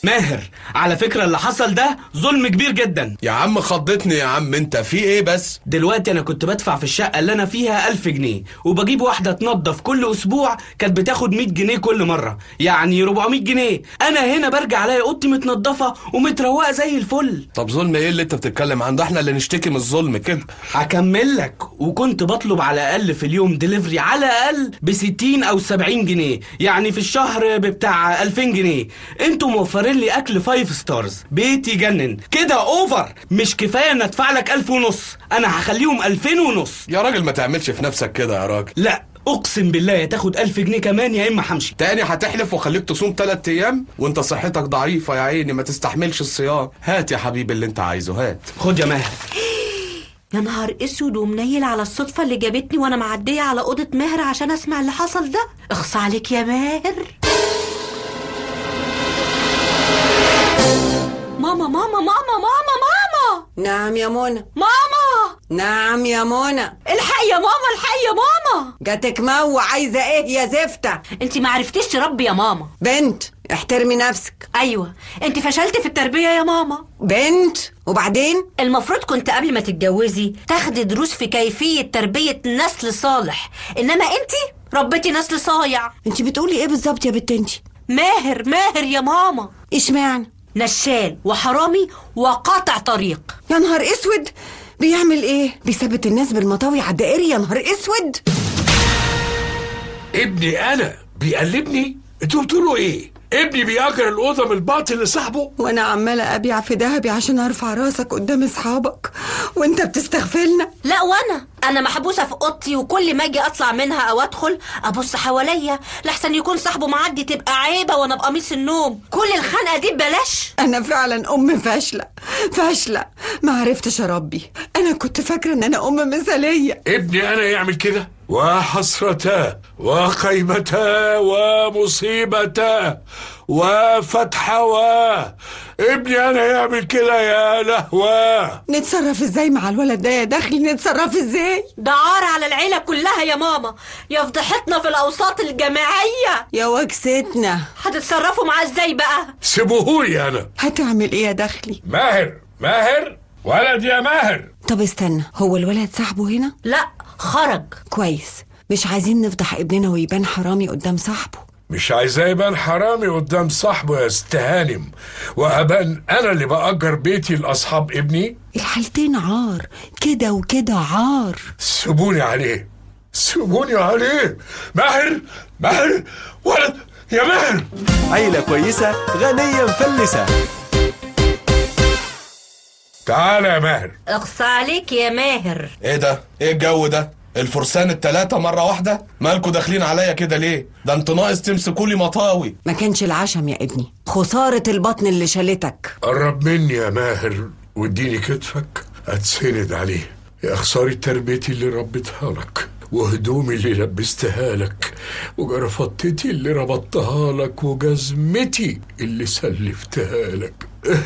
ماهر على فكرة اللي حصل ده ظلم كبير جدا يا عم خضتني يا عم انت في ايه بس دلوقتي انا كنت بدفع في الشقة اللي انا فيها ألف جنيه وبجيب واحدة تنظف كل اسبوع كانت بتاخد 100 جنيه كل مرة يعني 400 جنيه انا هنا برجع الاقي اوضتي متنضفة ومتروقة زي الفل طب ظلم ايه اللي انت بتتكلم عنه ده احنا اللي نشتكي من الظلم كده هكمل لك وكنت بطلب على الاقل في اليوم دليفري على الاقل ب 60 او 70 جنيه يعني في الشهر بتاع 2000 جنيه انتوا موفرين لي اكل 5 ستارز بيت يجنن كده اوفر مش كفايه ان ادفع لك 1000 ونص انا هخليهم 2000 ونص يا راجل ما تعملش في نفسك كده يا راجل لا اقسم بالله يا تاخد 1000 جنيه كمان يا اما همشي تاني هتحلف وخليك تصوم تلات ايام وانت صحتك ضعيفة يا عيني ما تستحملش الصيام هات يا حبيبي اللي انت عايزه هات خد يا ماهر يا نهار اسود ومنيل على الصدفة اللي جابتني وانا معدية على أوضة ماهر عشان اسمع اللي حصل ده اخص عليك يا ماهر ماما ماما ماما ماما ماما نعم يا منى ماما نعم يا منى الحق يا ماما الحق يا ماما جاتك مو عايزة ايه يا زفتة انت ما عرفتيش تربي يا ماما بنت احترمي نفسك ايوه انت فشلت في التربية يا ماما بنت وبعدين المفروض كنت قبل ما تتجوزي تاخدي دروس في كيفية تربية نسل صالح انما انت ربيتي نسل صايع انت بتقولي ايه بالظبط يا بنت انت ماهر ماهر يا ماما اشمعنى نشال وحرامي وقاطع طريق يا نهار اسود بيعمل ايه بيثبت الناس بالمطاوي على الدائري يا نهار اسود ابني انا بيقلبني انتوا بتقولوا ايه ابني بيأجر الأوضة من الباطل لصاحبه وانا عمالة ابيع في دهبي عشان ارفع راسك قدام اصحابك وانت بتستغفلنا لا وانا انا محبوسه في اوضتي وكل ما اجي اطلع منها او ادخل ابص حواليا لحسن يكون صاحبه معدي تبقى عيبه وانا بقميص النوم كل الخنقه دي ببلاش انا فعلا ام فاشلة فاشلة ما عرفتش اربي انا كنت فاكرة ان انا ام مثالية ابني أنا يعمل كده وحسرتا وقيمتا ومصيبتا وفتحوا ابني أنا يعمل كده يا لهوى نتصرف ازاي مع الولد ده يا دخلي نتصرف ازاي ده عار على العيله كلها يا ماما يا فضحتنا في الاوساط الجماعيه يا وكستنا هتتصرفوا معاه ازاي بقى سيبوهولي أنا هتعمل ايه يا دخلي ماهر ماهر ولد يا ماهر طب استنى هو الولد صاحبه هنا لا خرج كويس مش عايزين نفضح ابننا ويبان حرامي قدام صاحبه مش عايزاه يبان حرامي قدام صاحبه يا استهانم وأبان أنا اللي بأجر بيتي لأصحاب ابني الحالتين عار كده وكده عار سيبوني عليه سيبوني عليه ماهر ماهر ولد يا ماهر عيلة كويسة غنية مفلسة تعالى يا ماهر اقصى عليك يا ماهر ايه ده ايه الجو ده الفرسان التلاتة مرة واحدة مالكوا داخلين عليا كده ليه ده انت ناقص تمسكوا لي مطاوي ما كانش العشم يا ابني خسارة البطن اللي شالتك قرب مني يا ماهر واديني كتفك اتسند عليه يا خسارة تربيتي اللي ربيتها لك وهدومي اللي لبستها لك وجرفطتي اللي ربطتها لك وجزمتي اللي سلفتها لك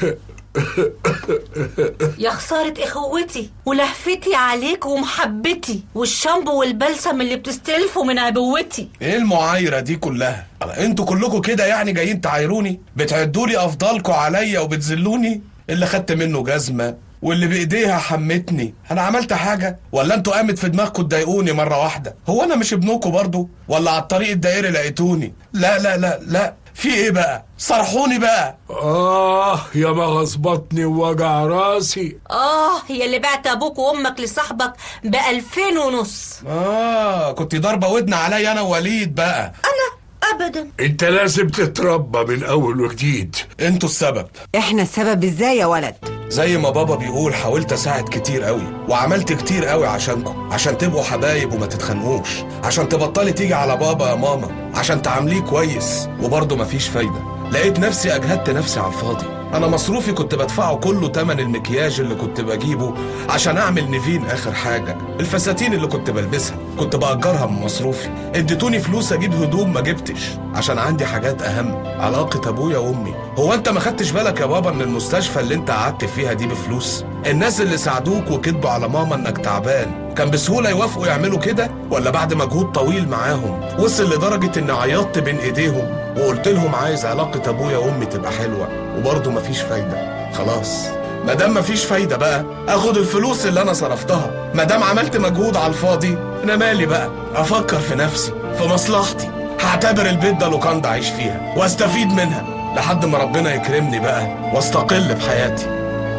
يا خسارة اخوتي ولهفتي عليك ومحبتي والشامبو والبلسم اللي بتستلفوا من عبوتي ايه المعايرة دي كلها انتوا كلكوا كده يعني جايين تعايروني بتعدوا لي افضالكوا عليا وبتذلوني اللي خدت منه جزمة واللي بايديها حمتني انا عملت حاجة ولا انتوا قامت في دماغكوا تضايقوني مرة واحدة هو انا مش ابنكوا برضو ولا على الطريق الدائري لقيتوني لا لا لا لا في ايه بقى صرحوني بقى آه يا مغص بطني ووجع راسي اه هي اللي بعت ابوك وامك لصاحبك بألفين ونص اه كنت ضاربة ودن عليا انا ووليد بقى انا ابدا انت لازم تتربى من اول وجديد انتوا السبب احنا السبب ازاي يا ولد زي ما بابا بيقول حاولت اساعد كتير قوي وعملت كتير قوي عشانكم عشان تبقوا حبايب وما تتخانقوش عشان تبطلي تيجي على بابا يا ماما عشان تعامليه كويس وبرضه مفيش فايده لقيت نفسي اجهدت نفسي على الفاضي انا مصروفي كنت بدفعه كله تمن المكياج اللي كنت بجيبه عشان اعمل نيفين اخر حاجه الفساتين اللي كنت بلبسها كنت باجرها من مصروفي اديتوني فلوس اجيب هدوم ما جبتش عشان عندي حاجات اهم علاقه ابويا وامي هو انت ما خدتش بالك يا بابا ان المستشفى اللي انت قعدت فيها دي بفلوس الناس اللي ساعدوك وكدبوا على ماما انك تعبان كان بسهوله يوافقوا يعملوا كده ولا بعد مجهود طويل معاهم وصل لدرجه اني عيطت بين ايديهم وقلت لهم عايز علاقة ابويا وامي تبقى حلوة وبرضه مفيش فايدة خلاص مادام مفيش فايدة بقى اخد الفلوس اللي انا صرفتها مادام عملت مجهود على الفاضي انا مالي بقى افكر في نفسي في مصلحتي هعتبر البيت ده لوكاندا اعيش فيها واستفيد منها لحد ما ربنا يكرمني بقى واستقل بحياتي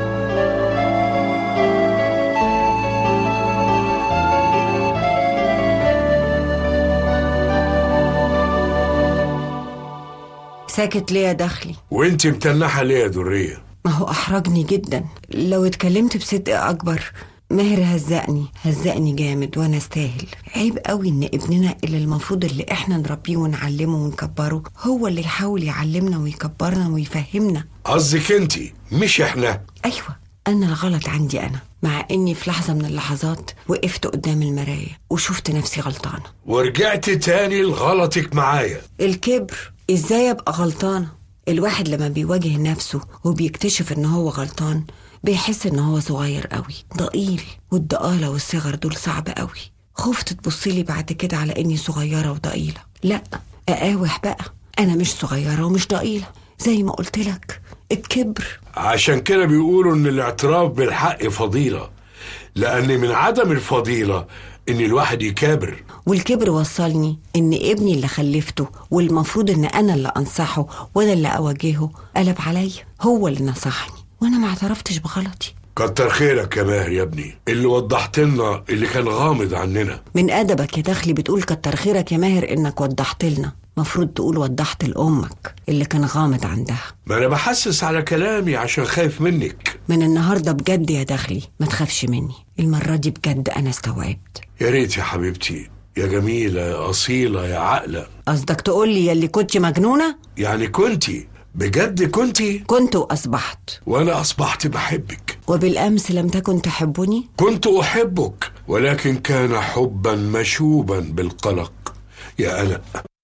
ساكت ليه يا دخلي وانت متنحة ليه يا درية ما هو احرجني جدا لو اتكلمت بصدق اكبر ماهر هزقني هزقني جامد وانا استاهل عيب قوي ان ابننا اللي المفروض اللي احنا نربيه ونعلمه ونكبره هو اللي يحاول يعلمنا ويكبرنا ويفهمنا قصدك انت مش احنا ايوه انا الغلط عندي انا مع اني في لحظه من اللحظات وقفت قدام المرايه وشفت نفسي غلطانه ورجعت تاني لغلطك معايا الكبر ازاي ابقى غلطانه الواحد لما بيواجه نفسه وبيكتشف ان هو غلطان بيحس ان هو صغير قوي ضئيل والضئالة والصغر دول صعب قوي خفت تبصيلي بعد كده على اني صغيرة وضئيلة لا اقاوح بقى انا مش صغيرة ومش ضئيلة زي ما قلت لك الكبر عشان كده بيقولوا ان الاعتراف بالحق فضيلة لان من عدم الفضيلة ان الواحد يكابر والكبر وصلني ان ابني اللي خلفته والمفروض ان انا اللي انصحه وانا اللي اواجهه قلب عليا هو اللي نصحني وانا ما اعترفتش بغلطي كتر خيرك يا ماهر يا ابني اللي وضحت لنا اللي كان غامض عننا من ادبك يا دخلي بتقول كتر خيرك يا ماهر انك وضحت لنا مفروض تقول وضحت لامك اللي كان غامض عندها ما انا بحسس على كلامي عشان خايف منك من النهارده بجد يا دخلي ما تخافش مني المره دي بجد انا استوعبت يا ريت يا حبيبتي يا جميلة يا أصيلة يا عاقلة قصدك تقول لي يلي كنت مجنونه يعني كنتي بجد كنتي كنت واصبحت وأنا أصبحت بحبك وبالامس لم تكن تحبني كنت أحبك ولكن كان حبا مشوبا بالقلق يا قلق